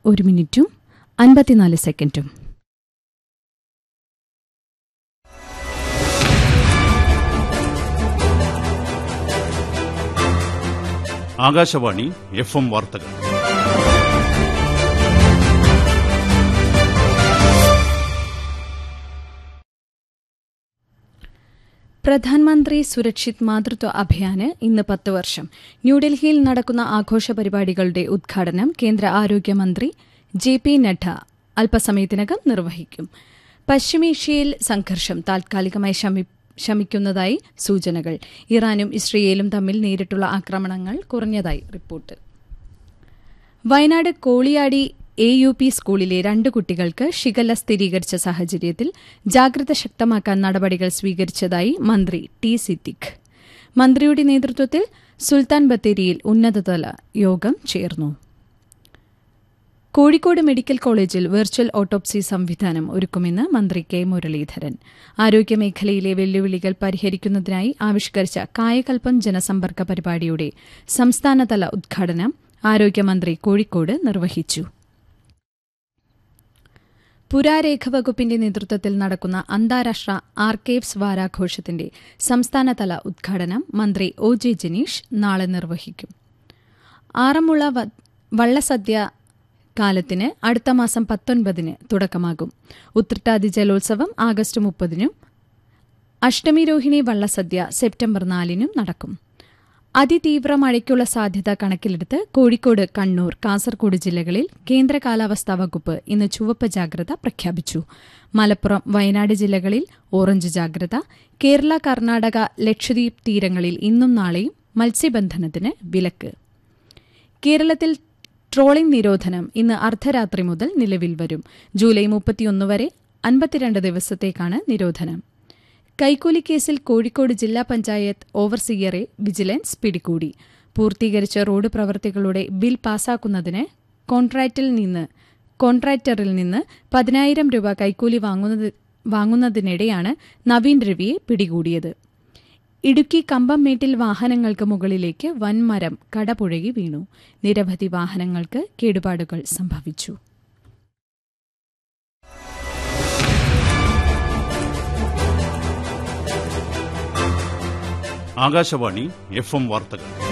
ഒരു മിനിറ്റും അൻപത്തിനാല് സെക്കൻഡും ആകാശവാണി എഫ് എം വാർത്തകൾ പ്രധാനമന്ത്രി സുരക്ഷിത് മാതൃത്വ അഭിയാന് ഇന്ന് പത്ത് വർഷം ന്യൂഡൽഹിയിൽ നടക്കുന്ന ആഘോഷ പരിപാടികളുടെ ഉദ്ഘാടനം കേന്ദ്ര ആരോഗ്യമന്ത്രി ജെ പി നഡ്ഡ അല്പസമയത്തിനകം നിർവഹിക്കും പശ്ചിമേഷ്യയിൽ സംഘർഷം താൽക്കാലികമായി ശമി ശമിക്കുന്നതായി സൂചനകൾ ഇറാനും ഇസ്രയേലും തമ്മിൽ നേരിട്ടുള്ള ആക്രമണങ്ങൾ കുറഞ്ഞതായി report Wayanad Koliyadi A U P സ്കൂളിലെ രണ്ട് കുട്ടികൾക്ക് ഷിഗല്ല സ്ഥിരീകരിച്ച സാഹചര്യത്തിൽ ജാഗ്രത ശക്തമാക്കാൻ നടപടികൾ സ്വീകരിച്ചതായി മന്ത്രി ടി സിദ്ദിഖ് മന്ത്രിയുടെ നേതൃത്വത്തിൽ സുൽത്താൻ ബത്തേരിയിൽ ഉന്നതതല യോഗം ചേർന്നു കോഴിക്കോട് മെഡിക്കൽ കോളേജിൽ വെർച്വൽ ഓട്ടോപ്സി സംവിധാനം ഒരുക്കുമെന്ന് മന്ത്രി കെ മുരളീധരൻ ആരോഗ്യമേഖലയിലെ വെല്ലുവിളികൾ പരിഹരിക്കുന്നതിനായി ആവിഷ്കരിച്ച കായകൽപ്പം ജനസമ്പർക്ക പരിപാടിയുടെ സംസ്ഥാനതല ഉദ്ഘാടനം ആരോഗ്യമന്ത്രി കോഴിക്കോട് നിർവഹിച്ചു പുരാരേഖ വകുപ്പിന്റെ നേതൃത്വത്തിൽ നടക്കുന്ന അന്താരാഷ്ട്ര ആർക്കൈവ്സ് വാരാഘോഷത്തിന്റെ സംസ്ഥാനതല ഉദ്ഘാടനം മന്ത്രി ഒ ജെ ജനീഷ് നാളെ നിർവഹിക്കും ആറന്മുള വ- വള്ളസദ്യ കാലത്തിന് അടുത്ത മാസം പത്തൊൻപതിന് തുടക്കമാകും ഉത്രട്ടാതി ജലോത്സവം ആഗസ്റ്റ് മുപ്പതിനും അഷ്ടമി രോഹിണി വള്ളസദ്യ സെപ്റ്റംബർ നാലിനും നടക്കും അതിതീവ്ര മഴയ്ക്കുള്ള സാധ്യത കണക്കിലെടുത്ത് കോഴിക്കോട് കണ്ണൂർ കാസർഗോഡ് ജില്ലകളിൽ കേന്ദ്ര കാലാവസ്ഥാ വകുപ്പ് ഇന്ന് ചുവപ്പ് ജാഗ്രത പ്രഖ്യാപിച്ചു മലപ്പുറം വയനാട് ജില്ലകളിൽ ഓറഞ്ച് ജാഗ്രത കേരള കർണാടക ലക്ഷദ്വീപ് തീരങ്ങളിൽ ഇന്നും നാളെയും മത്സ്യബന്ധനത്തിന് വിലക്ക് കേരളത്തിൽ ട്രോളിംഗ് നിരോധനം ഇന്ന് അർദ്ധരാത്രി മുതൽ നിലവിൽ വരും ജൂലൈ മുപ്പത്തിയൊന്ന് വരെ അൻപത്തിരണ്ട് ദിവസത്തേക്കാണ് നിരോധനം കൈക്കൂലി കേസിൽ കോഴിക്കോട് ജില്ലാ പഞ്ചായത്ത് ഓവർസിയറെ വിജിലൻസ് പിടികൂടി പൂർത്തീകരിച്ച റോഡ് പ്രവൃത്തികളുടെ ബിൽ പാസാക്കുന്നതിന് കോൺട്രാക്റ്റിൽ നിന്ന് കോൺട്രാക്ടറിൽ നിന്ന് പതിനായിരം രൂപ കൈക്കൂലി വാങ്ങുന്നത് വാങ്ങുന്നതിനിടെയാണ് നവീൻ രവിയെ പിടികൂടിയത് ഇടുക്കി കമ്പംമേട്ടിൽ വാഹനങ്ങൾക്ക് മുകളിലേക്ക് വൻമരം കടപുഴകി വീണു നിരവധി വാഹനങ്ങൾക്ക് കേടുപാടുകൾ സംഭവിച്ചു ആകാശവാണി എഫ് എം വാർത്തകൾ